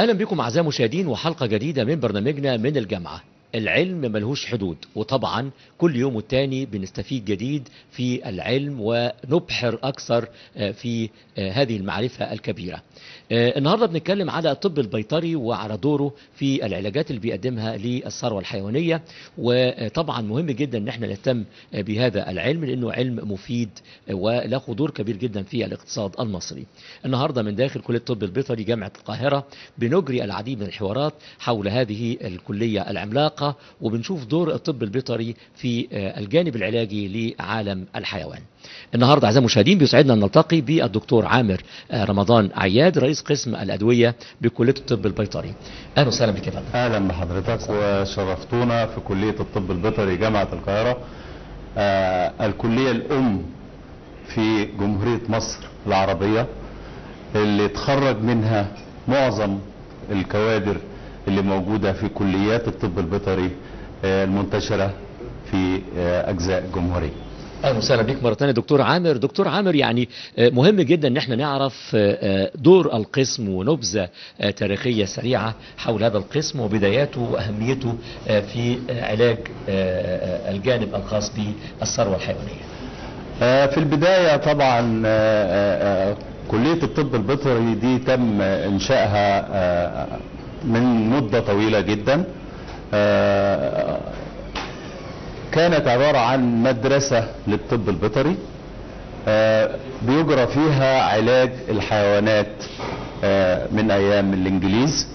اهلا بكم اعزائي المشاهدين وحلقه جديده من برنامجنا من الجامعه العلم ملهوش حدود وطبعا كل يوم والتاني بنستفيد جديد في العلم ونبحر اكثر في هذه المعرفه الكبيره النهارده بنتكلم على الطب البيطري وعلى دوره في العلاجات اللي بيقدمها للثروه الحيوانيه وطبعا مهم جدا ان احنا نهتم بهذا العلم لانه علم مفيد وله دور كبير جدا في الاقتصاد المصري. النهارده من داخل كليه الطب البيطري جامعه القاهره بنجري العديد من الحوارات حول هذه الكليه العملاقه وبنشوف دور الطب البيطري في الجانب العلاجي لعالم الحيوان. النهارده اعزائي المشاهدين بيسعدنا ان نلتقي بالدكتور عامر رمضان عياد رئيس قسم الادويه بكليه الطب البيطري. اهلا وسهلا بك يا فندم. اهلا بحضرتك وشرفتونا في كليه الطب البيطري جامعه القاهره. آه الكليه الام في جمهوريه مصر العربيه اللي اتخرج منها معظم الكوادر اللي موجوده في كليات الطب البيطري آه المنتشره في آه اجزاء الجمهوريه. اهلا وسهلا بيك مره ثانيه دكتور عامر دكتور عامر يعني مهم جدا ان احنا نعرف دور القسم ونبذه تاريخيه سريعه حول هذا القسم وبداياته واهميته في علاج الجانب الخاص بالثروه الحيوانيه في البدايه طبعا كليه الطب البيطري دي تم انشائها من مده طويله جدا كانت عبارة عن مدرسة للطب البيطري بيجرى فيها علاج الحيوانات من أيام الإنجليز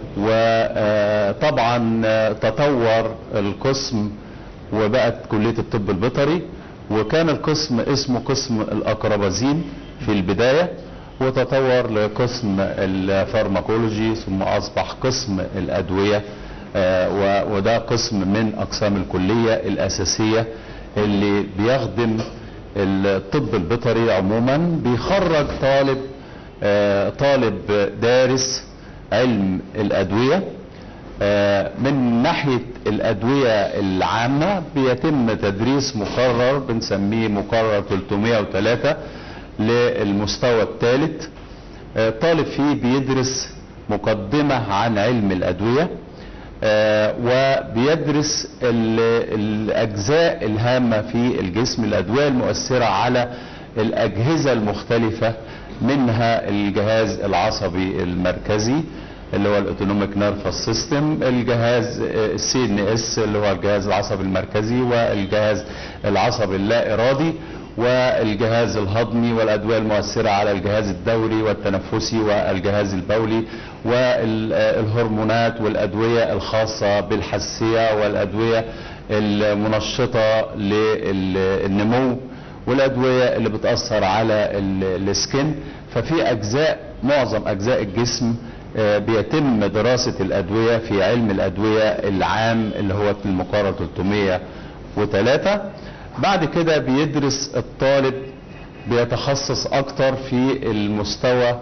وطبعا تطور القسم وبقت كلية الطب البيطري وكان القسم اسمه قسم الأقربازين في البداية وتطور لقسم الفارماكولوجي ثم أصبح قسم الأدوية آه وده قسم من اقسام الكليه الاساسيه اللي بيخدم الطب البيطري عموما بيخرج طالب آه طالب دارس علم الادويه آه من ناحيه الادويه العامه بيتم تدريس مقرر بنسميه مقرر 303 للمستوى الثالث طالب فيه بيدرس مقدمه عن علم الادويه آه وبيدرس الأجزاء الهامة في الجسم الأدوية المؤثرة على الأجهزة المختلفة منها الجهاز العصبي المركزي اللي هو الاوتونوميك نيرفس سيستم الجهاز السي ان اس اللي هو الجهاز العصبي المركزي والجهاز العصبي اللا ارادي والجهاز الهضمي والادويه المؤثره على الجهاز الدوري والتنفسي والجهاز البولي والهرمونات والادويه الخاصه بالحساسيه والادويه المنشطه للنمو والادويه اللي بتاثر على السكن ففي اجزاء معظم اجزاء الجسم بيتم دراسه الادويه في علم الادويه العام اللي هو في المقارنه 303 بعد كده بيدرس الطالب بيتخصص اكتر في المستوى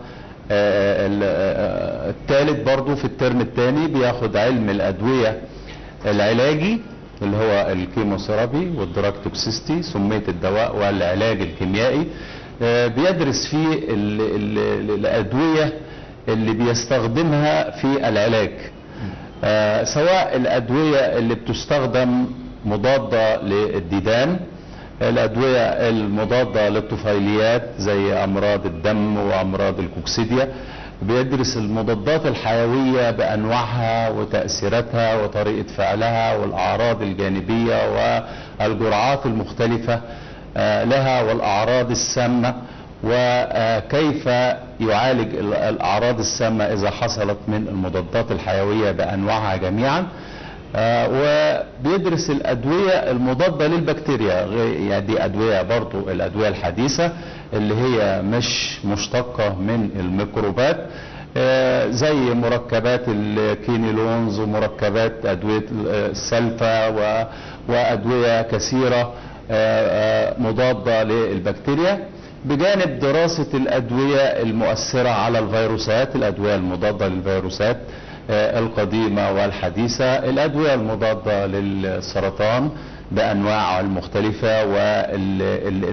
الثالث برضو في الترم الثاني بياخد علم الادوية العلاجي اللي هو الكيموثيرابي والدراج توكسيستي سمية الدواء والعلاج الكيميائي بيدرس فيه ال ال الادوية اللي بيستخدمها في العلاج سواء الادوية اللي بتستخدم مضادة للديدان الأدوية المضادة للطفيليات زي أمراض الدم وأمراض الكوكسيديا بيدرس المضادات الحيوية بأنواعها وتأثيراتها وطريقة فعلها والأعراض الجانبية والجرعات المختلفة لها والأعراض السامة وكيف يعالج الأعراض السامة إذا حصلت من المضادات الحيوية بأنواعها جميعا آه وبيدرس الأدوية المضادة للبكتيريا يعني دي أدوية برضو الأدوية الحديثة اللي هي مش مشتقة من الميكروبات آه زي مركبات الكينيلونز ومركبات أدوية السلفا وأدوية كثيرة آه مضادة للبكتيريا بجانب دراسة الأدوية المؤثرة على الفيروسات الأدوية المضادة للفيروسات القديمة والحديثة الأدوية المضادة للسرطان بأنواعه المختلفة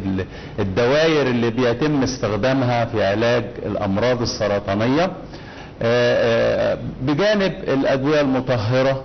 والدوائر اللي بيتم استخدامها في علاج الأمراض السرطانية آه، آه، بجانب الأدوية المطهرة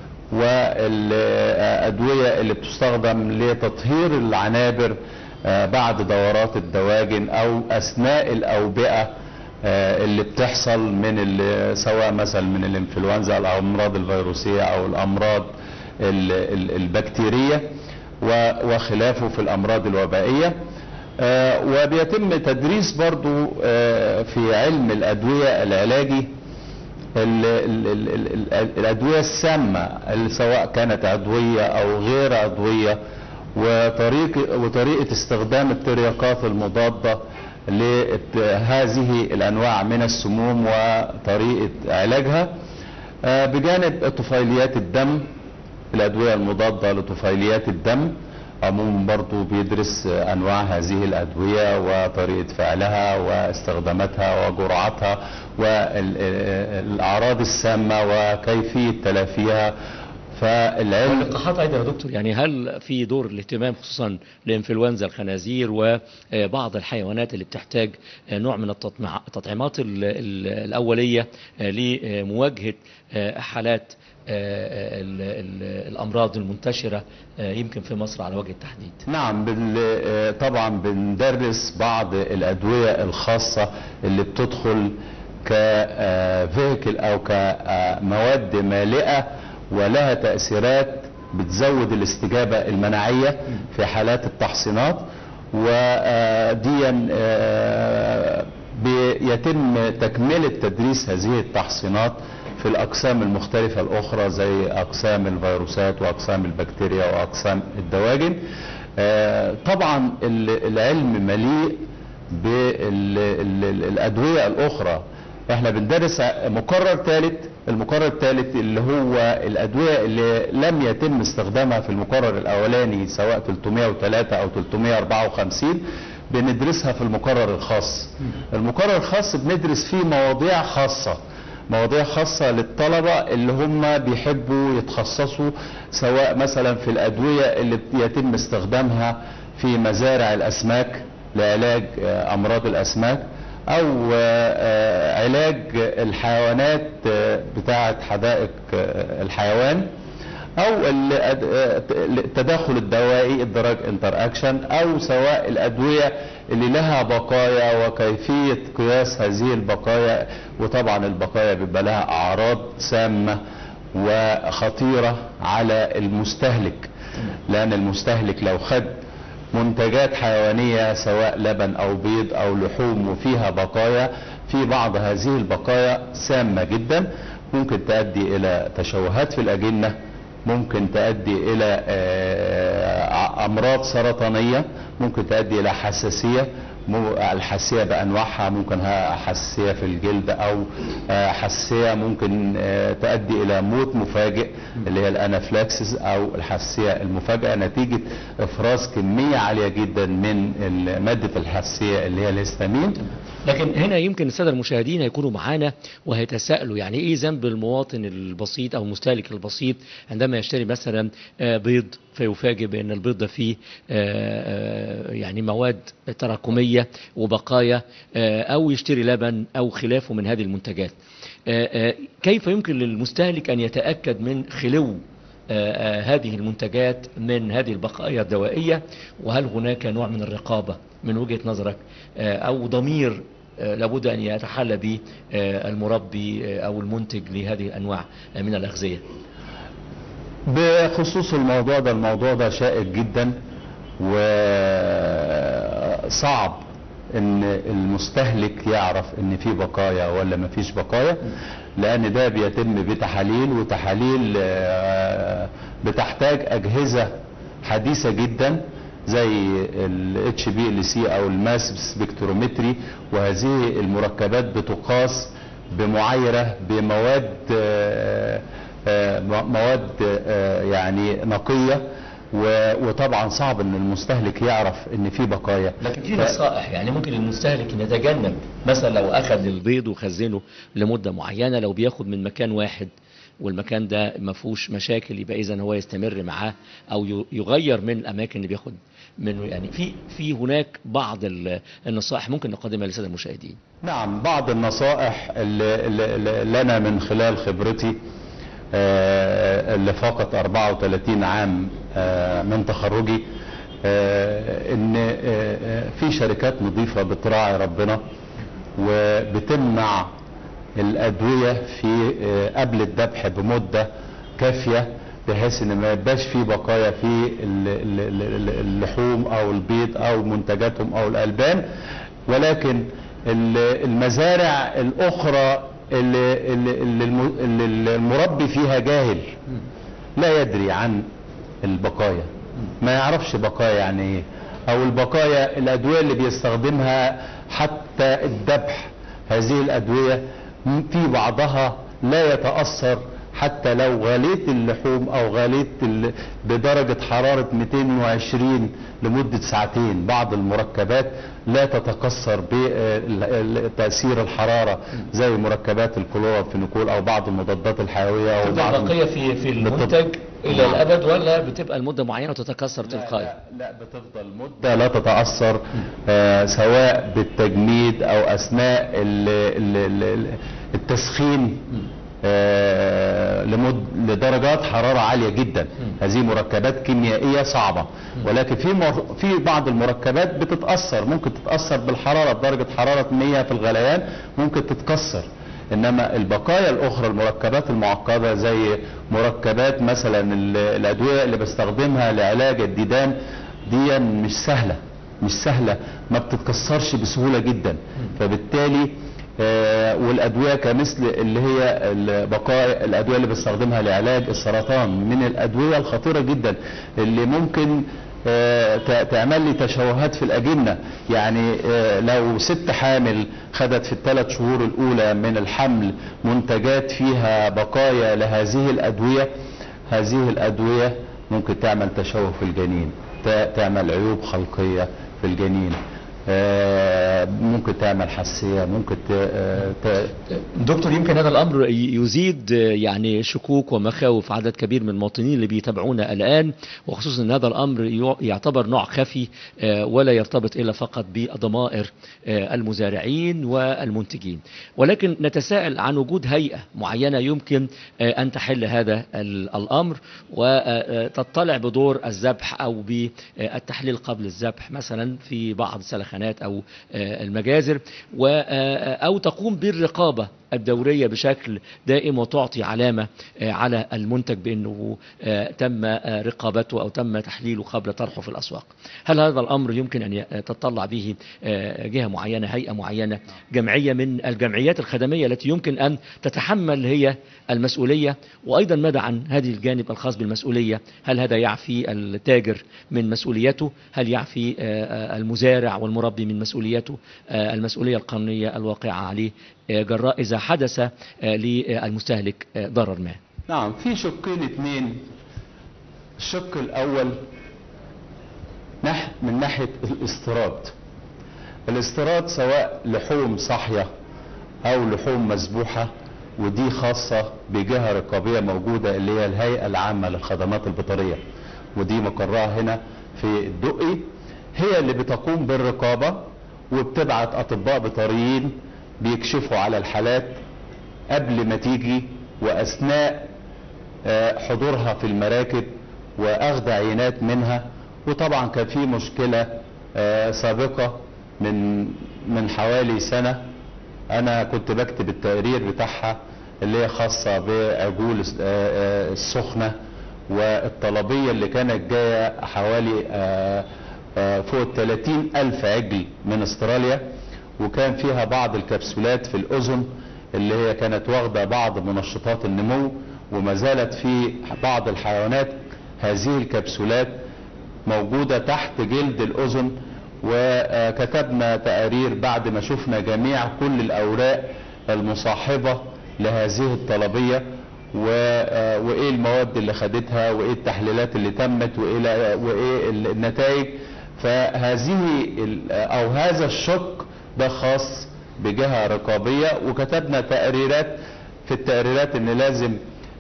والأدوية اللي بتستخدم لتطهير العنابر آه، بعد دورات الدواجن أو أثناء الأوبئة آه، اللي بتحصل من ال- سواء مثلا من الانفلونزا الأمراض الفيروسية أو الأمراض ال- ال- البكتيرية و- وخلافه في الأمراض الوبائية آه، وبيتم تدريس برضو آه، في علم الأدوية العلاجي ال- ال- ال- ال- ال- الأدوية السامة اللي سواء كانت عضوية أو غير عضوية وطريقة, وطريقة استخدام الترياقات المضادة لهذه الأنواع من السموم وطريقة علاجها آه، بجانب طفيليات الدم الأدوية المضادة لطفيليات الدم عموما برضو بيدرس أنواع هذه الأدوية وطريقة فعلها واستخداماتها وجرعتها والأعراض السامة وكيفية تلافيها فالعلم واللقاحات ايضا يا دكتور يعني هل في دور الاهتمام خصوصا لانفلونزا الخنازير وبعض الحيوانات اللي بتحتاج نوع من التطمع- التطعيمات ال- ال- الاوليه لمواجهه حالات ال- ال- الامراض المنتشره يمكن في مصر على وجه التحديد نعم بال... آه، طبعا بندرس بعض الأدوية الخاصة اللي بتدخل كفيكل أو كمواد مالئة ولها تأثيرات بتزود الاستجابة المناعية في حالات التحصينات وديا آه، بيتم تكملة تدريس هذه التحصينات في الأقسام المختلفة الأخرى زي أقسام الفيروسات وأقسام البكتيريا وأقسام الدواجن آه، طبعا ال- العلم مليء بالأدوية الأخرى احنا بندرس مقرر ثالث المقرر الثالث اللي هو الأدوية اللي لم يتم استخدامها في المقرر الأولاني سواء 303 أو 354 بندرسها في المقرر الخاص المقرر الخاص بندرس فيه مواضيع خاصة مواضيع خاصة للطلبة اللي هم بيحبوا يتخصصوا سواء مثلا في الأدوية اللي يتم استخدامها في مزارع الأسماك لعلاج آه، أمراض الأسماك أو آه، آه، علاج الحيوانات آه، بتاعة حدائق آه، الحيوان او ال- آه، التداخل الدوائي الدراج انتر اكشن او سواء الادويه اللي لها بقايا وكيفيه قياس هذه البقايا وطبعا البقايا بيبقى لها اعراض سامه وخطيره على المستهلك لان المستهلك لو خد منتجات حيوانيه سواء لبن او بيض او لحوم وفيها بقايا في بعض هذه البقايا سامه جدا ممكن تؤدي الى تشوهات في الاجنه ممكن تؤدي الى آه، امراض سرطانيه ممكن تؤدي الى حساسيه مو- الحساسيه بانواعها ممكن ها- حساسيه في الجلد او آه، حساسيه ممكن آه، تؤدي الى موت مفاجئ اللي هي الانافلاكسس او الحساسيه المفاجئه نتيجه افراز كميه عاليه جدا من ال- ماده الحساسيه اللي هي الهستامين لكن هنا يمكن الساده المشاهدين هيكونوا معانا وهيتساءلوا يعني ايه ذنب المواطن البسيط او المستهلك البسيط عندما يشتري مثلا آه، بيض فيفاجئ بان البيض ده فيه آه، آه، يعني مواد تراكميه وبقايا آه، او يشتري لبن او خلافه من هذه المنتجات آه، آه، كيف يمكن للمستهلك ان يتاكد من خلو آه، آه، هذه المنتجات من هذه البقايا الدوائية وهل هناك نوع من الرقابة من وجهة نظرك آه، أو ضمير آه، لابد أن يتحلى به آه، المربي آه، أو المنتج لهذه الأنواع آه، من الأغذية بخصوص الموضوع ده الموضوع ده شائك جدا وصعب ان المستهلك يعرف ان في بقايا ولا ما فيش بقايا لان ده بيتم بتحاليل وتحاليل آه، بتحتاج اجهزة حديثة جدا زي ال HPLC او الماس سبكترومتري وهذه المركبات بتقاس بمعايرة بمواد آه، آه، م- مواد آه، يعني نقية و- وطبعا صعب ان المستهلك يعرف ان في بقايا لكن في ف- نصائح يعني ممكن المستهلك إن يتجنب مثلا لو أخذ البيض وخزنه لمدة معينة لو بياخد من مكان واحد والمكان ده ما فيهوش مشاكل يبقى اذا هو يستمر معاه او ي- يغير من الاماكن اللي بياخد منه يعني في في هناك بعض ال- النصائح ممكن نقدمها للساده المشاهدين نعم بعض النصائح اللي, اللي اللي لنا من خلال خبرتي آه، اللي فقط 34 عام آه، من تخرجي آه، ان آه، آه، في شركات نظيفة بتراعي ربنا وبتمنع الأدوية في آه، قبل الذبح بمدة كافية بحيث ان ما يبقاش في بقايا في ال- ال- ال- ال- اللحوم او البيض او منتجاتهم او الالبان ولكن ال- المزارع الاخرى اللي, اللي, اللي الم- اللي المربي فيها جاهل لا يدري عن البقايا ما يعرفش بقايا يعني ايه او البقايا الادويه اللي بيستخدمها حتى الذبح هذه الادويه م- في بعضها لا يتاثر حتى لو غليت اللحوم او غليت ال- بدرجه حراره 220 لمده ساعتين بعض المركبات لا تتكسر بتاثير الحراره زي مركبات الكلورافينيكول او بعض المضادات الحيويه او تفضل بعض بقيه في في المنتج الى الابد ولا بتبقى المده معينه وتتكسر تلقائي لا, لا بتفضل مدة لا تتأثر آه سواء بالتجميد أو أثناء ال ال ال التسخين آه لمد لدرجات حرارة عالية جدا هذه مركبات كيميائية صعبة ولكن في مر في بعض المركبات بتتأثر ممكن تتأثر بالحرارة بدرجة حرارة 100 في الغليان ممكن تتكسر انما البقايا الاخرى المركبات المعقده زي مركبات مثلا ال- الادويه اللي بستخدمها لعلاج الديدان دي مش سهله مش سهله ما بتتكسرش بسهوله جدا فبالتالي آه، والادويه كمثل اللي هي البقايا الادويه اللي بستخدمها لعلاج السرطان من الادويه الخطيره جدا اللي ممكن آه، ت- تعمل لي تشوهات في الأجنة يعني آه، لو ست حامل خدت في الثلاث شهور الأولى من الحمل منتجات فيها بقايا لهذه الأدوية هذه الأدوية ممكن تعمل تشوه في الجنين ت- تعمل عيوب خلقية في الجنين آه، ممكن تعمل حساسية ممكن ت- آه، ت- دكتور يمكن هذا الامر ي- يزيد آه، يعني شكوك ومخاوف عدد كبير من المواطنين اللي بيتابعونا الان وخصوصا ان هذا الامر يع- يعتبر نوع خفي آه، ولا يرتبط الا فقط بضمائر آه، المزارعين والمنتجين ولكن نتساءل عن وجود هيئه معينه يمكن آه، ان تحل هذا ال- الامر وتطلع بدور الذبح او بالتحليل قبل الذبح مثلا في بعض السلخانات او آه، المجازر و آه، او تقوم بالرقابه الدوريه بشكل دائم وتعطي علامه آه، على المنتج بانه آه، تم آه، رقابته او تم تحليله قبل طرحه في الاسواق. هل هذا الامر يمكن ان ي- تتطلع به آه، جهه معينه، هيئه معينه، جمعيه من الجمعيات الخدميه التي يمكن ان تتحمل هي المسؤوليه وايضا ماذا عن هذه الجانب الخاص بالمسؤوليه؟ هل هذا يعفي التاجر من مسؤوليته؟ هل يعفي آه، آه، المزارع والمربي من مسؤوليته؟ آه، المسؤوليه القانونيه الواقعه عليه آه، جراء اذا حدث آه، للمستهلك آه، ضرر ما. نعم في شقين اتنين الشق الاول نح من ناحية الاستيراد الاستيراد سواء لحوم صاحية او لحوم مذبوحة ودي خاصة بجهة رقابية موجودة اللي هي الهيئة العامة للخدمات البيطرية ودي مقرها هنا في الدقي هي اللي بتقوم بالرقابة وبتبعت اطباء بيطريين بيكشفوا على الحالات قبل ما تيجي واثناء آه، حضورها في المراكب واخذ عينات منها وطبعا كان في مشكلة آه، سابقة من من حوالي سنة انا كنت بكتب التقرير بتاعها اللي هي خاصة بعجول الس- آه، آه، السخنة والطلبية اللي كانت جاية حوالي آه، آه، فوق ال 30 ألف عجل من استراليا وكان فيها بعض الكبسولات في الأذن اللي هي كانت واخدة بعض منشطات النمو وما زالت في بعض الحيوانات هذه الكبسولات موجودة تحت جلد الأذن وكتبنا تقارير بعد ما شفنا جميع كل الأوراق المصاحبة لهذه الطلبية و- آه، وايه المواد اللي خدتها وايه التحليلات اللي تمت وايه لا- وايه ال- النتائج فهذه ال- او هذا الشق ده خاص بجهة رقابية وكتبنا تقريرات في التقريرات ان لازم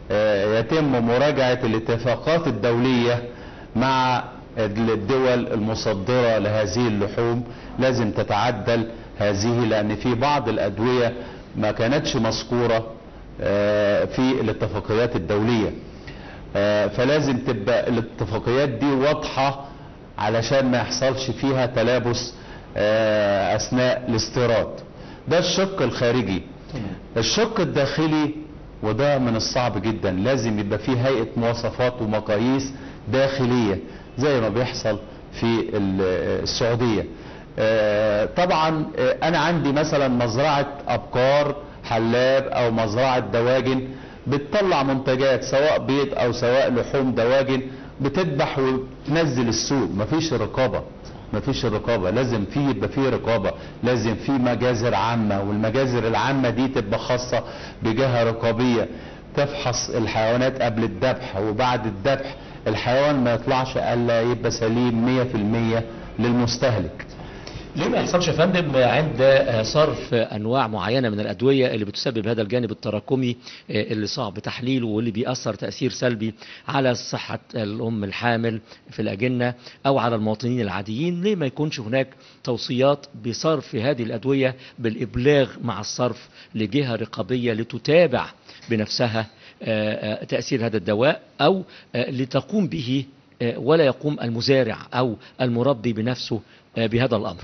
آه، يتم مراجعة الاتفاقات الدولية مع الدول المصدرة لهذه اللحوم لازم تتعدل هذه لأن في بعض الأدوية ما كانتش مذكورة آه، في الاتفاقيات الدولية آه، فلازم تبقى الاتفاقيات دي واضحة علشان ما يحصلش فيها تلابس آه، أثناء الاستيراد ده الشق الخارجي الشق الداخلي وده من الصعب جدا لازم يبقى فيه هيئة مواصفات ومقاييس داخلية زي ما بيحصل في ال- السعودية آه، طبعا آه، انا عندي مثلا مزرعة ابقار حلاب او مزرعة دواجن بتطلع منتجات سواء بيض او سواء لحوم دواجن بتذبح وتنزل السوق مفيش رقابة مفيش الرقابة لازم فيه يبقى فيه رقابة لازم فيه مجازر عامة والمجازر العامة دي تبقى خاصة بجهة رقابية تفحص الحيوانات قبل الذبح وبعد الذبح الحيوان ما يطلعش الا يبقى سليم 100% للمستهلك ليه ما يحصلش يا فندم عند آه، صرف انواع معينه من الادويه اللي بتسبب هذا الجانب التراكمي آه، اللي صعب تحليله واللي بيأثر تأثير سلبي على صحه الام الحامل في الاجنه او على المواطنين العاديين ليه ما يكونش هناك توصيات بصرف هذه الادويه بالابلاغ مع الصرف لجهه رقابيه لتتابع بنفسها آه، آه، تأثير هذا الدواء او آه، لتقوم به آه، ولا يقوم المزارع او المربي بنفسه آه، بهذا الامر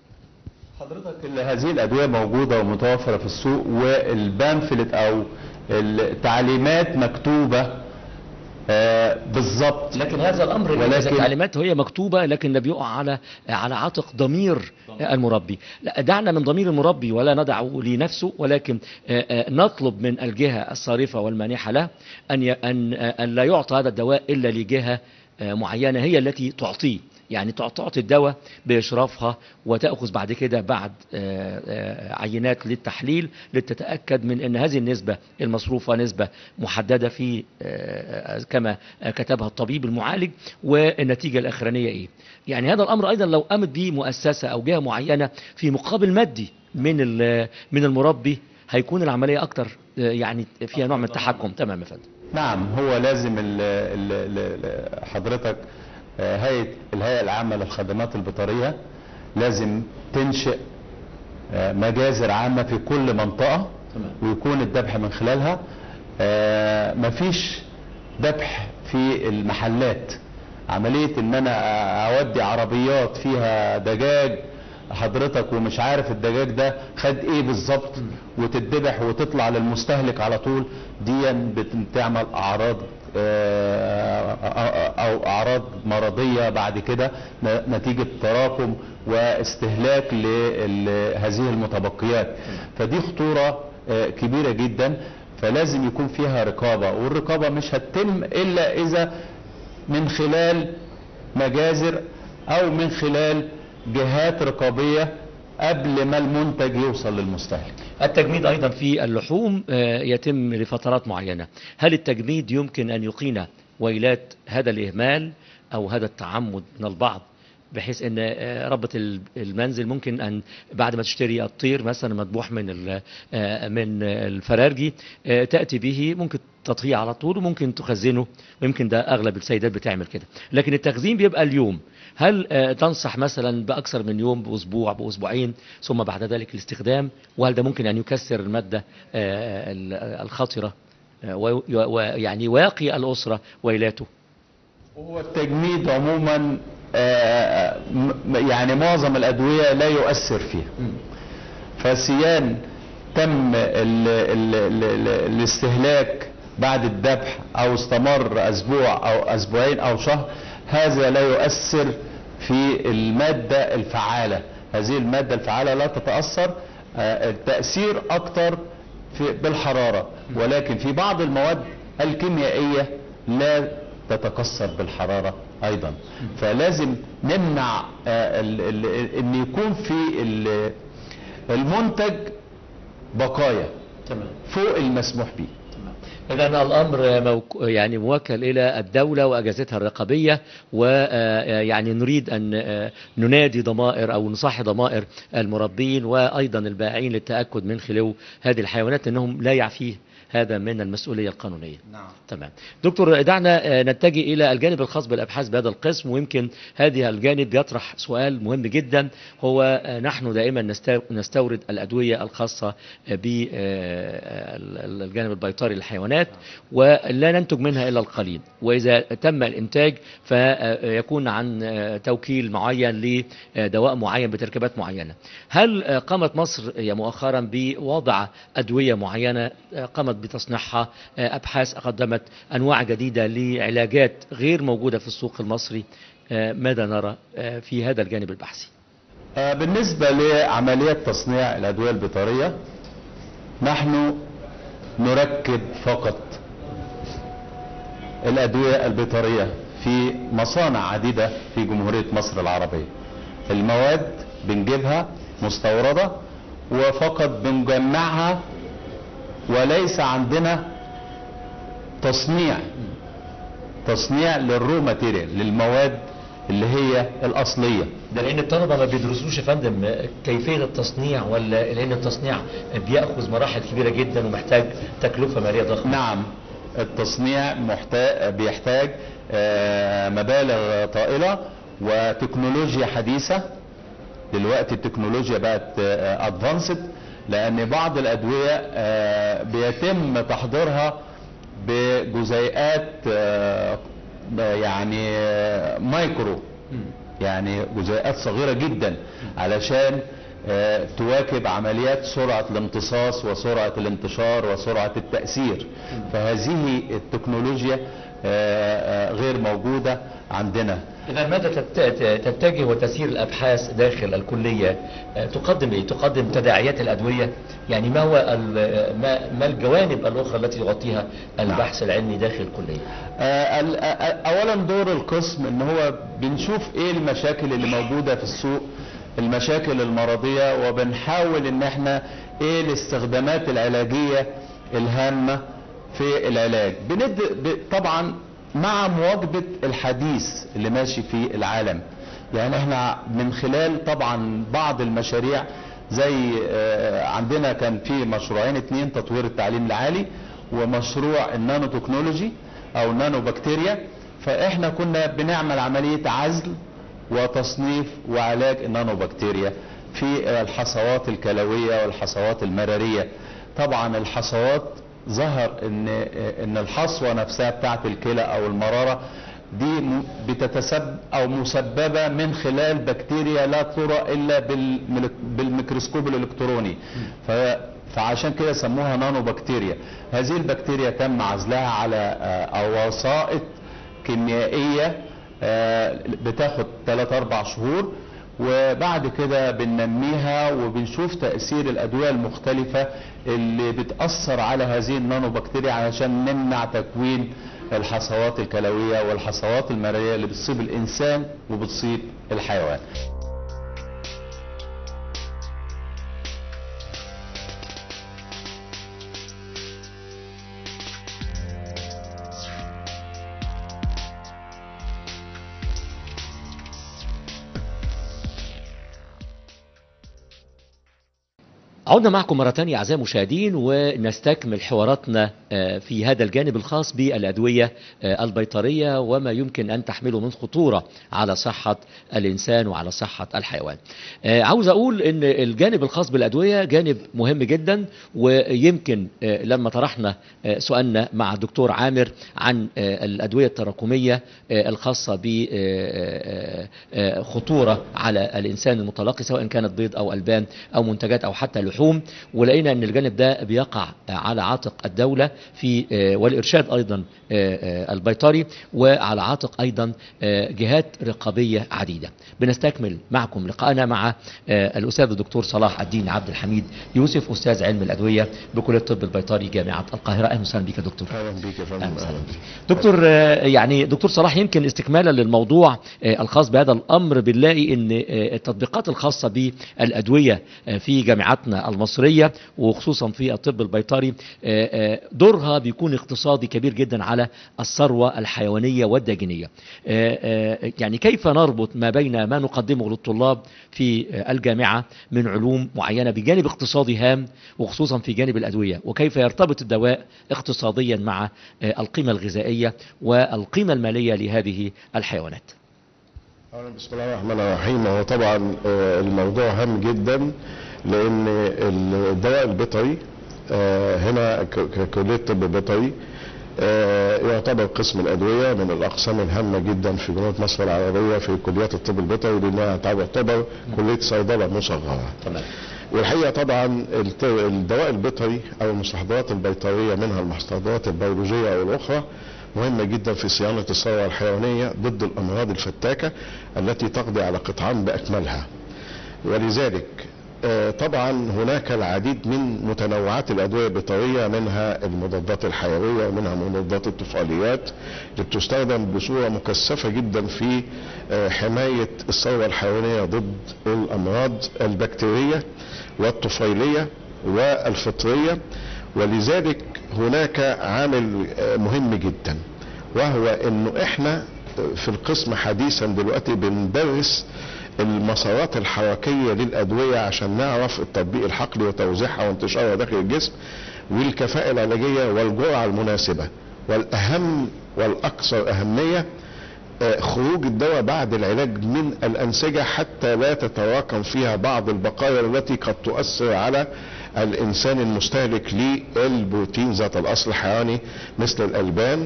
حضرتك ال- هذه الادويه موجوده ومتوفره في السوق والبامفلت او التعليمات مكتوبه آه، بالظبط لكن هذا الامر ولكن- ولكن التعليمات هي مكتوبه لكن لا بيقع على على عاتق ضمير المربي لا دعنا من ضمير المربي ولا ندعه لنفسه ولكن آه، آه، نطلب من الجهه الصارفه والمانحه له ان ي- ان آه، ان لا يعطى هذا الدواء الا لجهه آه، معينه هي التي تعطيه يعني تع- تعطي الدواء بإشرافها وتأخذ بعد كده بعد آه، آه، عينات للتحليل لتتأكد من أن هذه النسبة المصروفة نسبة محددة في آه، آه، كما آه، كتبها الطبيب المعالج والنتيجة الأخرانية إيه يعني هذا الأمر أيضا لو قامت به مؤسسة أو جهة معينة في مقابل مادي من ال- من المربي هيكون العملية أكتر آه، يعني فيها نوع من التحكم تمام يا فندم نعم هو لازم ال ال ال ال حضرتك آه، هيئة الهيئة العامة للخدمات البيطرية لازم تنشئ آه، مجازر عامة في كل منطقة تمام. ويكون الذبح من خلالها آه، مفيش ذبح في المحلات عملية ان انا اودي عربيات فيها دجاج حضرتك ومش عارف الدجاج ده خد ايه بالظبط وتتذبح وتطلع للمستهلك على طول دي بتعمل اعراض آه، او اعراض مرضية بعد كده نتيجة تراكم واستهلاك لهذه المتبقيات فدي خطورة آه، كبيرة جدا فلازم يكون فيها رقابة والرقابة مش هتتم الا اذا من خلال مجازر او من خلال جهات رقابية قبل ما المنتج يوصل للمستهلك التجميد أيضا في اللحوم آه، يتم لفترات معينة هل التجميد يمكن أن يقينا ويلات هذا الإهمال أو هذا التعمد من البعض بحيث ان آه، ربة ال- المنزل ممكن ان بعد ما تشتري الطير مثلا مذبوح من ال- آه، من الفرارجي آه، تاتي به ممكن تطهيه على طول وممكن تخزنه ويمكن ده اغلب السيدات بتعمل كده لكن التخزين بيبقى اليوم هل آه، تنصح مثلا باكثر من يوم باسبوع باسبوعين ثم بعد ذلك الاستخدام وهل ده ممكن ان يكسر الماده آه، ال- الخطره آه، وي- ويعني ويقي الاسره ويلاته هو التجميد عموما آه، م- يعني معظم الادوية لا يؤثر فيها فسيان تم ال ال ال ال الاستهلاك بعد الذبح او استمر اسبوع او اسبوعين او شهر هذا لا يؤثر في المادة الفعالة هذه المادة الفعالة لا تتأثر آه، التأثير اكتر في بالحرارة ولكن في بعض المواد الكيميائية لا تتكسر بالحرارة ايضا فلازم نمنع آه، ال- ال- ان يكون في ال- المنتج بقايا تمام فوق المسموح به إذا الأمر موك... يعني موكل إلى الدولة وأجهزتها الرقابية ويعني نريد أن آه، ننادي ضمائر أو نصحي ضمائر المربين وأيضا البائعين للتأكد من خلو هذه الحيوانات أنهم لا يعفيه هذا من المسؤولية القانونية نعم تمام دكتور دعنا آه، نتجه إلى الجانب الخاص بالأبحاث بهذا القسم ويمكن هذه الجانب يطرح سؤال مهم جدا هو آه، نحن دائما نستو- نستورد الأدوية الخاصة بالجانب البيطري للحيوانات ولا ننتج منها إلا القليل وإذا تم الإنتاج فيكون عن آه، توكيل معين لدواء معين بتركيبات معينة هل آه، قامت مصر آه، مؤخرا بوضع أدوية معينة آه، قامت بتصنيعها آه، أبحاث قدمت أنواع جديدة لعلاجات غير موجودة في السوق المصري آه، ماذا نرى آه، في هذا الجانب البحثي آه، بالنسبة لعملية تصنيع الأدوية البيطرية نحن نركب فقط الأدوية البيطرية في مصانع عديدة في جمهورية مصر العربية المواد بنجيبها مستوردة وفقط بنجمعها وليس عندنا تصنيع تصنيع للرو ماتيريال للمواد اللي هي الأصلية ده لان الطلبه ما بيدرسوش يا فندم كيفيه التصنيع ولا لان التصنيع بياخذ مراحل كبيره جدا ومحتاج تكلفه ماليه ضخمه نعم التصنيع محتاج بيحتاج آه، مبالغ طائلة وتكنولوجيا حديثة دلوقتي التكنولوجيا بقت ادفانسد لان بعض الادوية آه، بيتم تحضيرها بجزيئات آه، يعني آه، مايكرو يعني جزيئات صغيرة جدا علشان آه، تواكب عمليات سرعة الامتصاص وسرعة الانتشار وسرعة التأثير فهذه التكنولوجيا آه، آه، غير موجودة عندنا اذا ماذا تت- تتجه وتسير الابحاث داخل الكليه آه، تقدم ايه تقدم تداعيات الادويه يعني ما هو ال- ما, ما الجوانب الاخرى التي يغطيها البحث العلمي داخل الكليه آه، ال- آه، اولا دور القسم ان هو بنشوف ايه المشاكل اللي موجودة في السوق المشاكل المرضية وبنحاول ان احنا ايه الاستخدامات العلاجية الهامة في العلاج بند ب- طبعا مع مواكبة الحديث اللي ماشي في العالم يعني احنا من خلال طبعا بعض المشاريع زي آه، عندنا كان في مشروعين اتنين تطوير التعليم العالي ومشروع النانو تكنولوجي او النانو بكتيريا فاحنا كنا بنعمل عملية عزل وتصنيف وعلاج النانو بكتيريا في الحصوات الكلوية والحصوات المرارية طبعا الحصوات ظهر ان ان الحصوة نفسها بتاعت الكلى او المرارة دي م- بتتسبب او مسببة من خلال بكتيريا لا ترى الا بالملك- بالميكروسكوب الالكتروني ف- فعشان كده سموها نانو بكتيريا هذه البكتيريا تم عزلها على آه، أو وسائط كيميائية آه، بتاخد 3 4 شهور وبعد كده بننميها وبنشوف تأثير الأدوية المختلفة اللي بتأثر على هذه النانو بكتيريا علشان نمنع تكوين الحصوات الكلوية والحصوات المرئية اللي بتصيب الإنسان وبتصيب الحيوان عدنا معكم مرة تانية أعزائي المشاهدين ونستكمل حواراتنا آه، في هذا الجانب الخاص بالأدوية آه، البيطرية وما يمكن أن تحمله من خطورة على صحة الإنسان وعلى صحة الحيوان آه، عاوز أقول أن الجانب الخاص بالأدوية جانب مهم جدا ويمكن آه، لما طرحنا آه، سؤالنا مع الدكتور عامر عن آه، الأدوية التراكمية آه، الخاصة بخطورة على الإنسان المتلقي سواء كانت بيض أو ألبان أو منتجات أو حتى لحوم ولقينا أن الجانب ده بيقع آه، على عاتق الدولة في آه، والإرشاد أيضا آه، آه، البيطري وعلى عاتق أيضا آه، جهات رقابية عديدة بنستكمل معكم لقاءنا مع آه، الأستاذ الدكتور صلاح الدين عبد الحميد يوسف أستاذ علم الأدوية بكلية الطب البيطري جامعة القاهرة أهلا وسهلا بك يا دكتور اهلا بيك يا فندم أهلا وسهلا بك. دكتور آه، يعني دكتور صلاح يمكن استكمالا للموضوع آه، الخاص بهذا الامر بنلاقي ان آه، التطبيقات الخاصه بالادويه آه، في جامعاتنا آه، المصرية وخصوصا في الطب البيطري آه، آه، دورها بيكون اقتصادي كبير جدا على الثروة الحيوانية والداجنية آه، آه، يعني كيف نربط ما بين ما نقدمه للطلاب في آه، الجامعة من علوم معينة بجانب اقتصادي هام وخصوصا في جانب الأدوية وكيف يرتبط الدواء اقتصاديا مع آه، القيمة الغذائية والقيمة المالية لهذه الحيوانات أولا بسم الله الرحمن الرحيم هو طبعا آه، الموضوع هام جدا لان الدواء البيطري آه، هنا ك- ككليه طب بيطري آه، يعتبر قسم الادويه من الاقسام الهامه جدا في جمهوريه مصر العربيه في كليات الطب البيطري لانها تعتبر كليه صيدله مصغره. تمام والحقيقه طبعا الت- الدواء البيطري او المستحضرات البيطريه منها المستحضرات البيولوجيه او الاخرى مهمه جدا في صيانه الثروه الحيوانيه ضد الامراض الفتاكه التي تقضي على قطعان باكملها. ولذلك آه، طبعا هناك العديد من متنوعات الادويه البيطريه منها المضادات الحيويه ومنها مضادات الطفيليات اللي بتستخدم بصوره مكثفه جدا في آه، حمايه الثروه الحيوانيه ضد الامراض البكتيريه والطفيليه والفطريه ولذلك هناك عامل آه، مهم جدا وهو انه احنا في القسم حديثا دلوقتي بندرس المسارات الحركية للأدوية عشان نعرف التطبيق الحقلي وتوزيعها وانتشارها داخل الجسم والكفاءة العلاجية والجرعة المناسبة والأهم والأكثر أهمية آه، خروج الدواء بعد العلاج من الأنسجة حتى لا تتراكم فيها بعض البقايا التي قد تؤثر على الإنسان المستهلك للبروتين ذات الأصل الحيواني مثل الألبان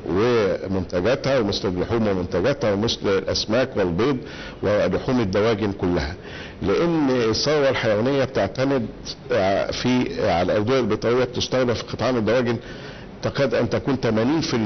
ومنتجاتها ومثل اللحوم ومنتجاتها ومثل الاسماك والبيض ولحوم الدواجن كلها لان الثروه الحيوانيه بتعتمد ع- في على الادويه البيطريه بتستخدم في قطعان الدواجن تكاد ان تكون 80%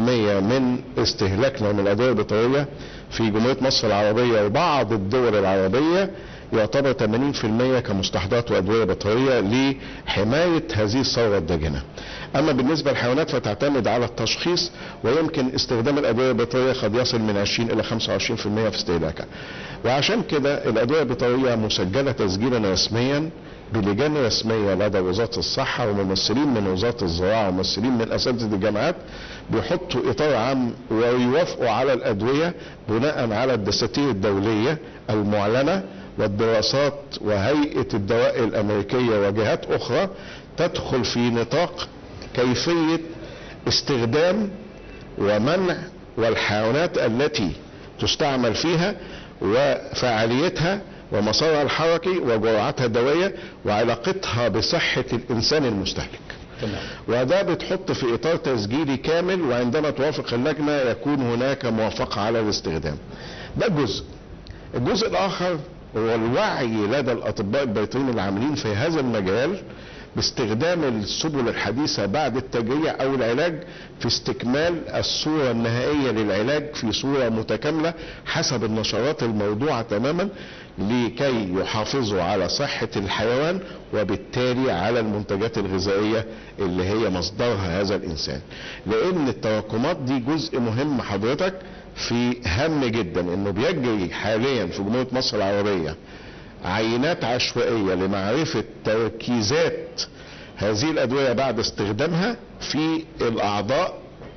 من استهلاكنا من الادويه البيطريه في جمهوريه مصر العربيه وبعض الدول العربيه يعتبر 80% كمستحضرات وادويه بيطريه لحمايه هذه الثروه الداجنه. اما بالنسبه للحيوانات فتعتمد على التشخيص ويمكن استخدام الادويه البيطريه قد يصل من 20 الى 25% في استهلاكها. وعشان كده الادويه البيطريه مسجله تسجيلا رسميا بلجان رسميه لدى وزاره الصحه وممثلين من وزاره الزراعه وممثلين من اساتذه الجامعات بيحطوا اطار عام ويوافقوا على الادويه بناء على الدساتير الدوليه المعلنه والدراسات وهيئه الدواء الامريكيه وجهات اخرى تدخل في نطاق كيفيه استخدام ومنع والحيوانات التي تستعمل فيها وفعاليتها ومسارها الحركي وجرعتها الدويه وعلاقتها بصحه الانسان المستهلك. تمام وده بتحط في اطار تسجيلي كامل وعندما توافق اللجنه يكون هناك موافقه على الاستخدام. ده جزء. الجزء الاخر هو الوعي لدى الاطباء البيطريين العاملين في هذا المجال باستخدام السبل الحديثة بعد التجريع او العلاج في استكمال الصورة النهائية للعلاج في صورة متكاملة حسب النشرات الموضوعة تماما لكي يحافظوا على صحة الحيوان وبالتالي على المنتجات الغذائية اللي هي مصدرها هذا الانسان لان التراكمات دي جزء مهم حضرتك في هم جدا انه بيجري حاليا في جمهورية مصر العربية عينات عشوائية لمعرفة تركيزات هذه الأدوية بعد استخدامها في الأعضاء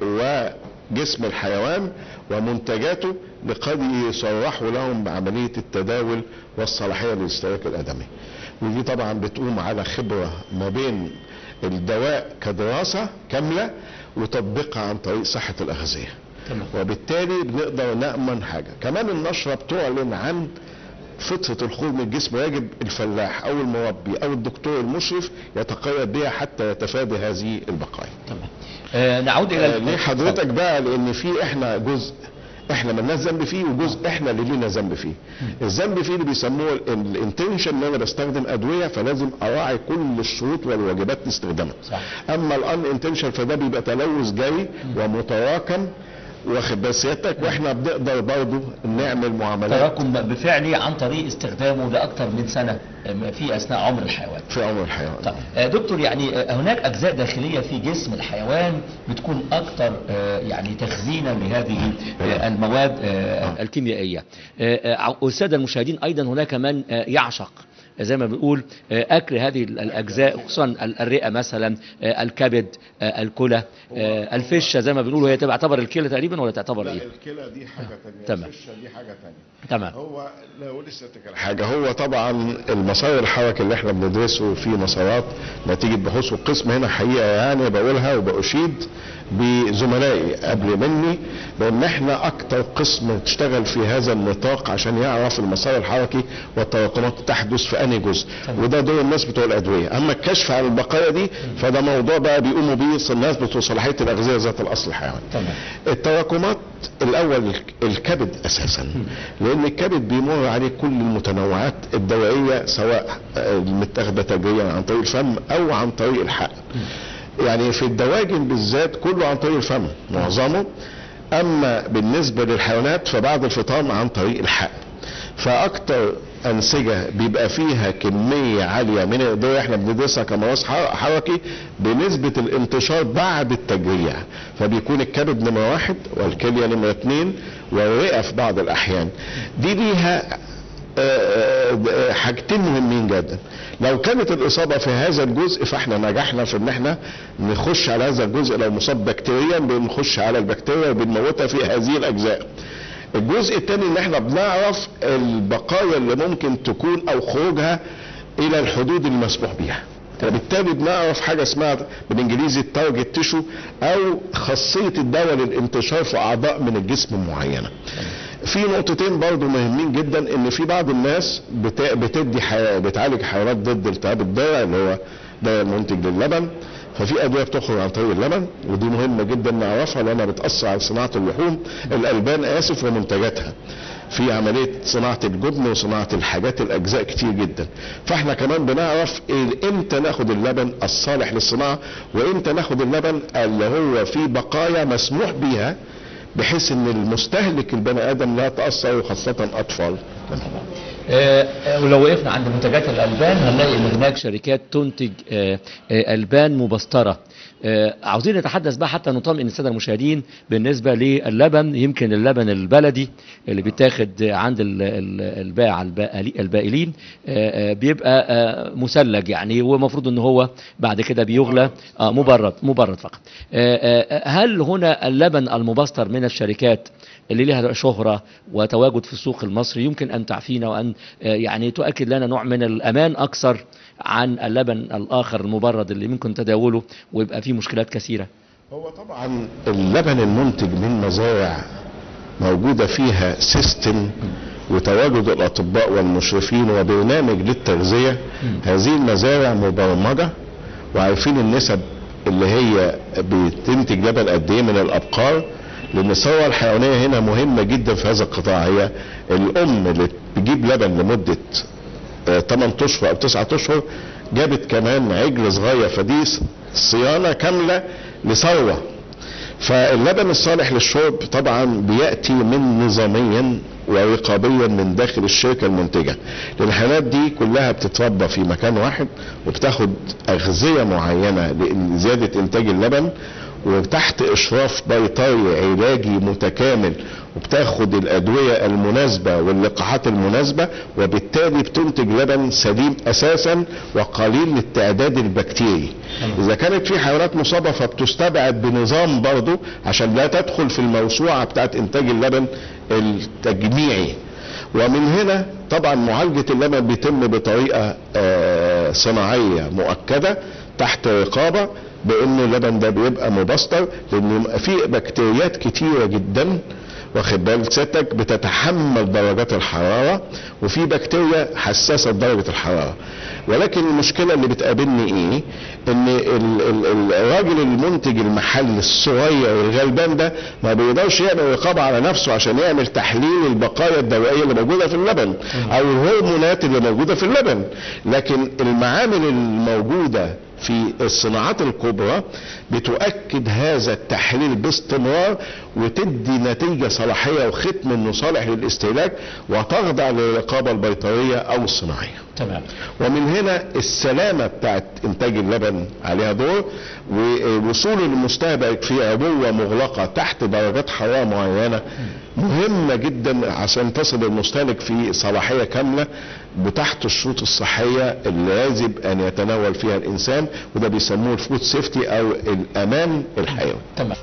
وجسم الحيوان ومنتجاته لقد يصرحوا لهم بعملية التداول والصلاحية للاستهلاك الآدمي ودي طبعا بتقوم على خبرة ما بين الدواء كدراسة كاملة وتطبيقها عن طريق صحة الأغذية تمام وبالتالي بنقدر نأمن حاجة كمان النشرة بتعلن عن فترة الخروج من الجسم ويجب الفلاح او المربي او الدكتور المشرف يتقيد بها حتى يتفادى هذه البقايا تمام آه نعود الى آه، ليه حضرتك بقى لان في احنا جزء احنا ملناش ذنب فيه وجزء احنا اللي لينا ذنب فيه الذنب فيه اللي بيسموه الانتنشن ان انا بستخدم ادويه فلازم اراعي كل الشروط والواجبات لاستخدامها صح. اما الان انتنشن فده بيبقى تلوث جري ومتراكم واخد بال سيادتك واحنا بنقدر برضه نعمل معاملات تراكم بفعلي عن طريق استخدامه لاكثر من سنه آه، في اثناء عمر الحيوان في عمر الحيوان طيب آه، دكتور يعني آه، هناك اجزاء داخليه في جسم الحيوان بتكون اكثر آه، يعني تخزينا لهذه آه، المواد آه، الكيميائيه آه، آه، الساده المشاهدين ايضا هناك من آه، يعشق زي ما بنقول آه، اكل هذه الاجزاء خصوصا ال- الرئه مثلا آه، الكبد آه، الكلى آه، الفشه زي ما بنقول هي تعتبر الكلى تقريبا ولا تعتبر ايه الكلى دي حاجه ثانيه تمام. الفشه دي حاجه ثانيه تمام هو لو لسه تكلم حاجه هو طبعا المسار الحركي اللي احنا بندرسه في مسارات نتيجه بحوث القسم هنا حقيقه يعني بقولها وبأشيد بزملائي قبل مني بان احنا اكتر قسم تشتغل في هذا النطاق عشان يعرف المسار الحركي والتراكمات تحدث في انهي جزء تمام. وده دور الناس بتوع الادويه اما الكشف عن البقايا دي فده موضوع بقى بيقوموا بيه الناس بتوع صلاحيه الاغذيه ذات الاصل الحيواني تمام التراكمات الاول الكبد اساسا لان الكبد بيمر عليه كل المتنوعات الدوائيه سواء آه، متاخده تجريا عن طريق الفم او عن طريق الحقن يعني في الدواجن بالذات كله عن طريق الفم معظمه اما بالنسبه للحيوانات فبعد الفطام عن طريق الحقن فاكتر انسجه بيبقى فيها كميه عاليه من الادويه احنا بندرسها كمراس حر- حركي بنسبه الانتشار بعد التجريع فبيكون الكبد نمره واحد والكليه نمره اثنين والرئه في بعض الاحيان دي ليها آه، آه، حاجتين مهمين جدا لو كانت الاصابه في هذا الجزء فاحنا نجحنا في ان احنا نخش على هذا الجزء لو مصاب بكتيريا بنخش على البكتيريا وبنموتها في هذه الاجزاء الجزء الثاني ان احنا بنعرف البقايا اللي ممكن تكون او خروجها الى الحدود المسموح بها وبالتالي بنعرف حاجه اسمها بالانجليزي التارجت تيشو او خاصيه الدواء للانتشار في اعضاء من الجسم معينه في نقطتين برضو مهمين جدا ان في بعض الناس بت- بتدي حي... بتعالج حيوانات ضد التهاب الدواء اللي هو دواء منتج للبن ففي ادويه بتخرج عن طريق اللبن ودي مهمه جدا نعرفها لانها بتاثر على صناعه اللحوم الالبان اسف ومنتجاتها في عمليه صناعه الجبن وصناعه الحاجات الاجزاء كتير جدا فاحنا كمان بنعرف إيه- امتى ناخد اللبن الصالح للصناعه وامتى ناخد اللبن اللي هو فيه بقايا مسموح بيها بحيث ان المستهلك البني ادم لا يتاثر وخاصه اطفال آه، آه، ولو وقفنا عند منتجات الألبان هنلاقي إن هناك شركات تنتج آه، آه، ألبان مبسترة آه، عاوزين نتحدث بقى حتى نطمئن السادة المشاهدين بالنسبة للبن يمكن اللبن البلدي اللي بيتاخد عند ال- ال- البائع البائلي- البائلين آه، آه، بيبقى آه، مثلج يعني ومفروض ان هو بعد كده بيغلى آه، مبرد مبرد فقط آه، آه، هل هنا اللبن المبستر من الشركات اللي لها شهرة وتواجد في السوق المصري يمكن أن تعفينا وأن آه، يعني تؤكد لنا نوع من الأمان أكثر عن اللبن الآخر المبرد اللي ممكن تداوله ويبقى فيه مشكلات كثيرة هو طبعا اللبن المنتج من مزارع موجودة فيها سيستم وتواجد الأطباء والمشرفين وبرنامج للتغذية هذه المزارع مبرمجة وعارفين النسب اللي هي بتنتج لبن قد ايه من الأبقار لأن الثروة الحيوانية هنا مهمة جدا في هذا القطاع هي الأم اللي بتجيب لبن لمدة 8 اشهر او 9 اشهر جابت كمان عجل صغير فدي صيانه كامله لثروه فاللبن الصالح للشرب طبعا بياتي من نظاميا ورقابيا من داخل الشركه المنتجه لان الحيوانات دي كلها بتتربى في مكان واحد وبتاخد اغذيه معينه لزياده انتاج اللبن وتحت اشراف بيطري علاجي متكامل وبتاخد الادويه المناسبه واللقاحات المناسبه وبالتالي بتنتج لبن سليم اساسا وقليل التعداد البكتيري اذا كانت في حيوانات مصابه فبتستبعد بنظام برضه عشان لا تدخل في الموسوعه بتاعت انتاج اللبن التجميعي ومن هنا طبعا معالجه اللبن بيتم بطريقه آه، صناعيه مؤكده تحت رقابه بان اللبن ده بيبقى مبستر لان في بكتيريات كتيره جدا واخد بال سيادتك بتتحمل درجات الحراره وفي بكتيريا حساسه لدرجه الحراره ولكن المشكله اللي بتقابلني ايه ان ال- ال- ال- الراجل المنتج المحل الصغير الغلبان ده ما بيقدرش يعمل رقابه على نفسه عشان يعمل تحليل البقايا الدوائيه اللي موجوده في اللبن او الهرمونات اللي موجوده في اللبن لكن المعامل الموجوده في الصناعات الكبرى بتؤكد هذا التحليل باستمرار وتدي نتيجة صلاحية وختم انه صالح للاستهلاك وتخضع للرقابة البيطرية او الصناعية تمام ومن هنا السلامة بتاعت انتاج اللبن عليها دور ووصول المستهلك في عبوة مغلقة تحت درجات حرارة معينة مهمة جدا عشان تصل المستهلك في صلاحية كاملة بتحت الشروط الصحية اللي يجب ان يتناول فيها الانسان وده بيسموه الفود سيفتي او الامان الحيوي تمام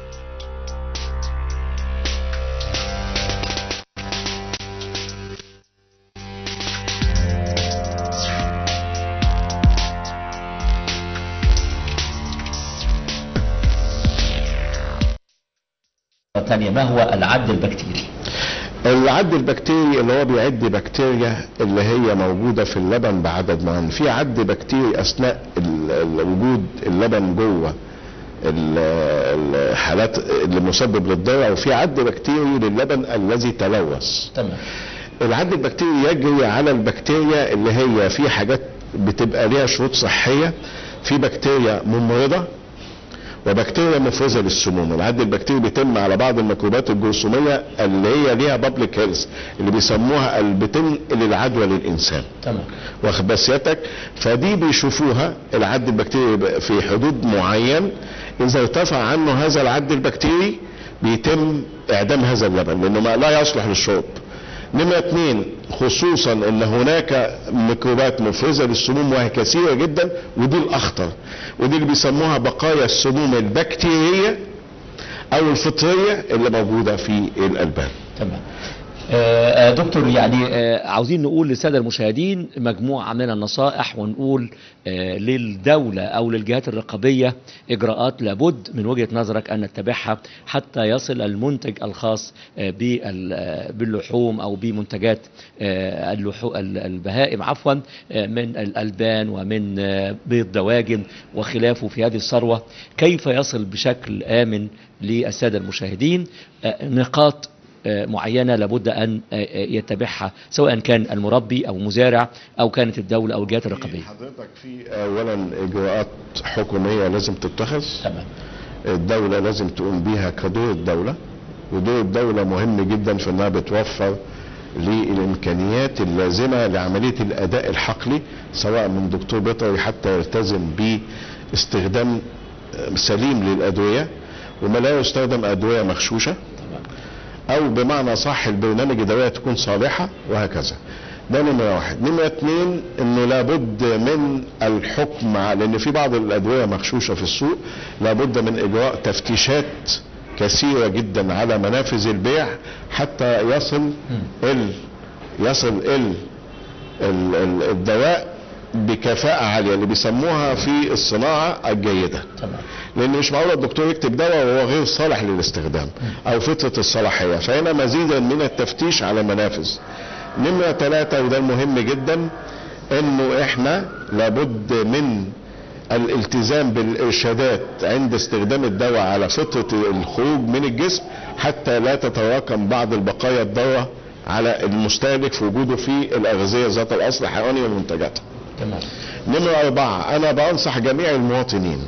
ثانية ما هو العد البكتيري؟ العد البكتيري اللي هو بيعد بكتيريا اللي هي موجودة في اللبن بعدد معين في عد بكتيري اثناء ال- ال- وجود اللبن جوه ال- الحالات اللي مسبب للضرر وفي عد بكتيري للبن الذي تلوث تمام العد البكتيري يجري على البكتيريا اللي هي في حاجات بتبقى ليها شروط صحية في بكتيريا ممرضة وبكتيريا مفرزة للسموم العد البكتيري بيتم على بعض الميكروبات الجرثومية اللي هي ليها بابليك هيلث اللي بيسموها اللي بتنقل العدوى للإنسان تمام واخد بال سيادتك فدي بيشوفوها العد البكتيري يبقى في حدود معين اذا ارتفع عنه هذا العد البكتيري بيتم اعدام هذا اللبن لانه ما لا يصلح للشرب نمرة اتنين خصوصا ان هناك ميكروبات مفرزة للسموم وهي كثيرة جدا ودي الاخطر ودي اللي بيسموها بقايا السموم البكتيرية او الفطرية اللي موجودة في الالبان تمام آه، آه، دكتور يعني آه، عاوزين نقول للساده المشاهدين مجموعه من النصائح ونقول آه، للدوله او للجهات الرقابيه اجراءات لابد من وجهه نظرك ان نتبعها حتى يصل المنتج الخاص آه، بال- آه، باللحوم او بمنتجات آه، اللحو- ال- البهائم عفوا آه، من الالبان ومن آه، بيض دواجن وخلافه في هذه الثروه كيف يصل بشكل امن للساده المشاهدين آه، نقاط آه، معينة لابد أن آه، آه، يتبعها سواء كان المربي أو مزارع أو كانت الدولة أو الجهات الرقابية حضرتك في اولا اجراءات حكومية لازم تتخذ تمام الدولة لازم تقوم بيها كدور الدولة ودور الدولة مهم جدا في انها بتوفر للامكانيات اللازمة لعملية الاداء الحقلي سواء من دكتور بيطري حتى يلتزم باستخدام سليم للادوية وما لا يستخدم ادوية مغشوشة او بمعنى صح البرنامج الدوائية تكون صالحة وهكذا ده نمرة واحد نمرة اتنين انه لابد من الحكم على لان في بعض الادوية مغشوشة في السوق لابد من اجراء تفتيشات كثيرة جدا على منافذ البيع حتى يصل ال يصل ال ال- ال- الدواء بكفاءة عالية اللي بيسموها في الصناعة الجيدة تمام لان مش معقول الدكتور يكتب دواء وهو غير صالح للاستخدام او فترة الصلاحية فهنا مزيدا من التفتيش على منافذ نمرة ثلاثة وده المهم جدا انه احنا لابد من الالتزام بالارشادات عند استخدام الدواء على فترة الخروج من الجسم حتى لا تتراكم بعض البقايا الضارة على المستهلك في وجوده في الاغذية ذات الاصل الحيواني ومنتجاتها تمام نمرة أربعة أنا بنصح جميع المواطنين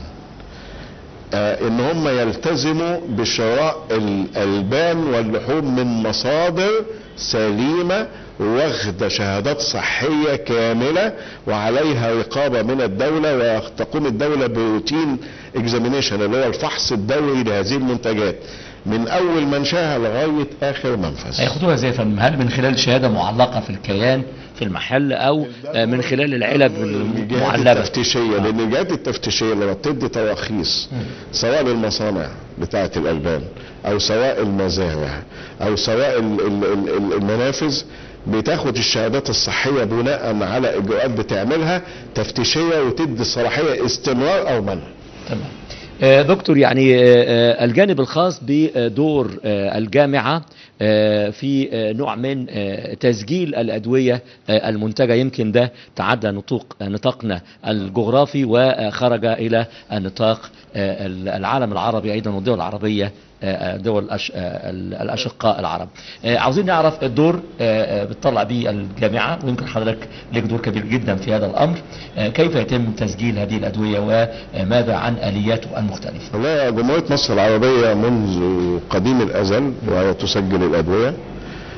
آه إن هم يلتزموا بشراء الألبان واللحوم من مصادر سليمة واخدة شهادات صحية كاملة وعليها رقابة من الدولة وتقوم الدولة بروتين اكزامينيشن اللي هو الفحص الدوري لهذه المنتجات من أول منشأها لغاية آخر منفذ هياخدوها ازاي يا فندم؟ هل من خلال شهادة معلقة في الكيان في المحل أو آه، من خلال العلب الجهات المعلبة التفتيشيه لان الجهات التفتيشيه لما بتدي تراخيص سواء للمصانع بتاعه الالبان او سواء المزارع او سواء ال- ال- ال- ال- المنافذ بتاخد الشهادات الصحيه بناء على اجراءات بتعملها تفتيشيه وتدي الصلاحيه استمرار او منع تمام آه، دكتور يعني آه، آه، الجانب الخاص بدور آه، الجامعة آه، في آه، نوع من آه، تسجيل الأدوية آه، المنتجة يمكن ده تعدى نطاق نطاقنا الجغرافي وخرج إلى النطاق آه، العالم العربي أيضا والدول العربية آه، دول الأش- آه، الأشقاء العرب آه، عاوزين نعرف الدور آه، آه، بتطلع به الجامعة ويمكن حضرتك لك دور كبير جدا في هذا الأمر آه، كيف يتم تسجيل هذه الأدوية وماذا عن آلياته المختلفة والله جمهورية مصر العربية منذ قديم الأزل وهي تسجل الأدوية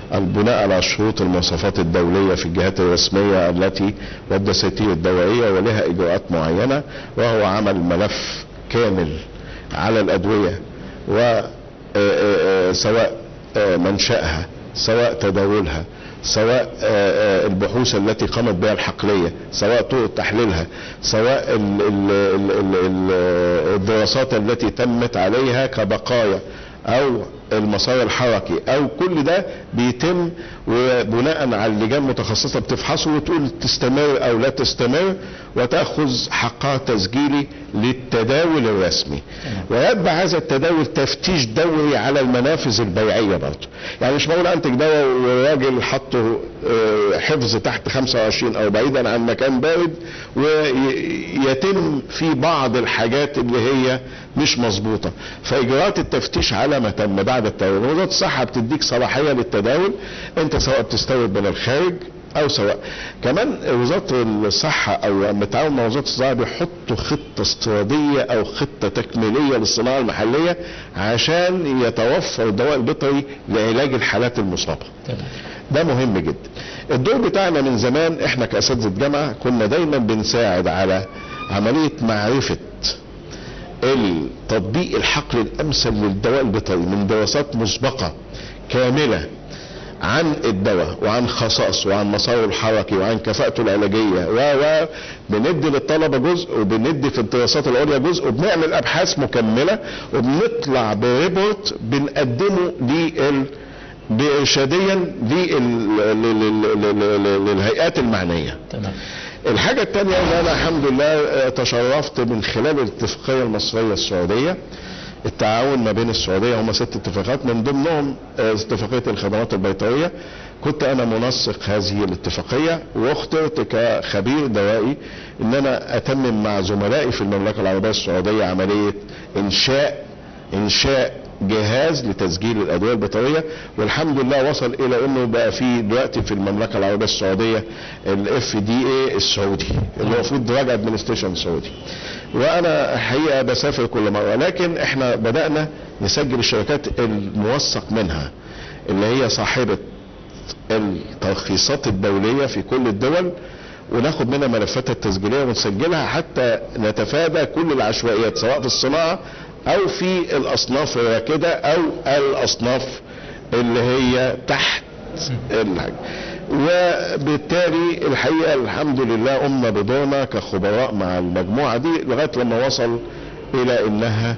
البناء على شروط المواصفات الدولية في الجهات الرسمية التي والدساتير الدولية ولها إجراءات معينة وهو عمل ملف كامل على الأدوية و سواء منشأها سواء تداولها سواء البحوث التي قامت بها الحقلية سواء طرق تحليلها سواء ال ال ال ال ال الدراسات التي تمت عليها كبقايا او المسار الحركي او كل ده بيتم وبناء على لجان متخصصه بتفحصه وتقول تستمر او لا تستمر وتاخذ حقها تسجيلي للتداول الرسمي ويتبع هذا التداول تفتيش دوري على المنافذ البيعيه برضه يعني مش معقول انتج دواء والراجل حطه حفظ تحت 25 او بعيدا عن مكان بارد ويتم في بعض الحاجات اللي هي مش مظبوطه فاجراءات التفتيش على ما تم بعد التداول وزاره الصحه بتديك صلاحيه للتداول انت سواء بتستورد من الخارج او سواء كمان وزاره الصحه او التعاون مع وزاره الزراعه بيحطوا خطه استراتيجيه او خطه تكميليه للصناعه المحليه عشان يتوفر الدواء البيطري لعلاج الحالات المصابه ده مهم جدا الدور بتاعنا من زمان احنا كاساتذه جامعه كنا دايما بنساعد على عمليه معرفه التطبيق الحقل الامثل للدواء البيطري من دراسات مسبقه كامله عن الدواء وعن خصائصه وعن مساره الحركي وعن كفاءته العلاجيه و و بندي للطلبه جزء وبندي في الدراسات العليا جزء وبنعمل ابحاث مكمله وبنطلع بريبورت بنقدمه لل بارشاديا للهيئات المعنيه تمام الحاجة الثانية ان انا الحمد لله تشرفت من خلال الاتفاقية المصرية السعودية التعاون ما بين السعودية هم ست اتفاقات من ضمنهم اتفاقية الخدمات البيطرية كنت انا منسق هذه الاتفاقية واخترت كخبير دوائي ان انا اتمم مع زملائي في المملكة العربية السعودية عملية انشاء انشاء جهاز لتسجيل الادويه البيطريه والحمد لله وصل الى انه بقى في دلوقتي في المملكه العربيه السعوديه الاف دي اي السعودي اللي هو المفروض دراج ادمنستريشن سعودي وانا حقيقه بسافر كل مره لكن احنا بدانا نسجل الشركات الموثق منها اللي هي صاحبه الترخيصات الدوليه في كل الدول وناخد منها ملفاتها التسجيليه ونسجلها حتى نتفادى كل العشوائيات سواء في الصناعه او في الاصناف الراكده او الاصناف اللي هي تحت الحاجة. وبالتالي الحقيقه الحمد لله قمنا بدورنا كخبراء مع المجموعه دي لغايه لما وصل الى انها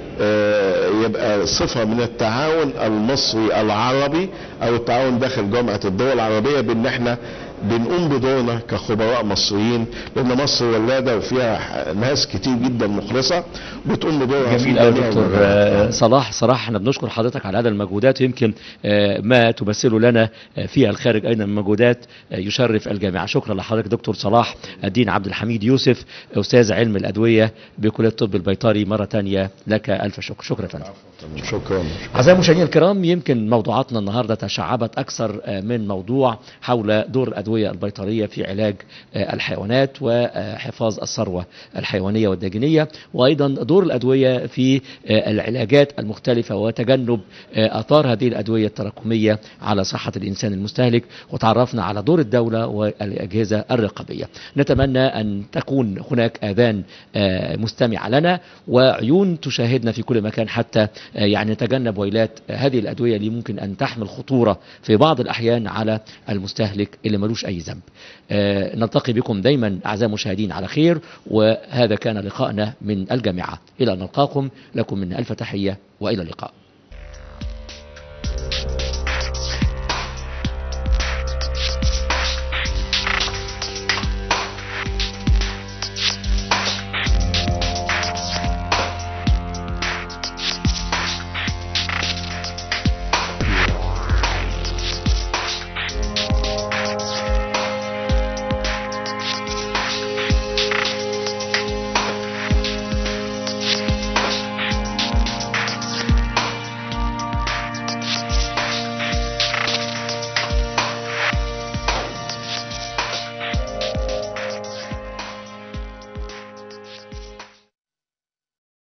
يبقى صفه من التعاون المصري العربي او التعاون داخل جامعه الدول العربيه بان احنا بنقوم بدورنا كخبراء مصريين لان مصر ولاده وفيها ناس كتير جدا مخلصه بتقوم بدورها جميل قوي دكتور صلاح صراحه احنا بنشكر حضرتك على هذا المجهودات ويمكن ما تمثله لنا في الخارج ايضا من مجهودات يشرف الجامعه شكرا لحضرتك دكتور صلاح الدين عبد الحميد يوسف استاذ علم الادويه بكليه الطب البيطري مره ثانيه لك الف شكر شكرا فندم شكرا اعزائي المشاهدين الكرام يمكن موضوعاتنا النهارده تشعبت اكثر من موضوع حول دور الادويه البيطريه في علاج الحيوانات وحفاظ الثروه الحيوانيه والداجنيه وايضا دور الادويه في العلاجات المختلفه وتجنب اثار هذه الادويه التراكميه على صحه الانسان المستهلك وتعرفنا على دور الدوله والاجهزه الرقابيه نتمنى ان تكون هناك اذان مستمعه لنا وعيون تشاهدنا في كل مكان حتى يعني نتجنب ويلات هذه الادويه اللي ممكن ان تحمل خطوره في بعض الاحيان على المستهلك اللي ملوش اي ذنب آه نلتقي بكم دايما اعزائي المشاهدين على خير وهذا كان لقاءنا من الجامعه الى ان نلقاكم لكم من الف تحيه والى اللقاء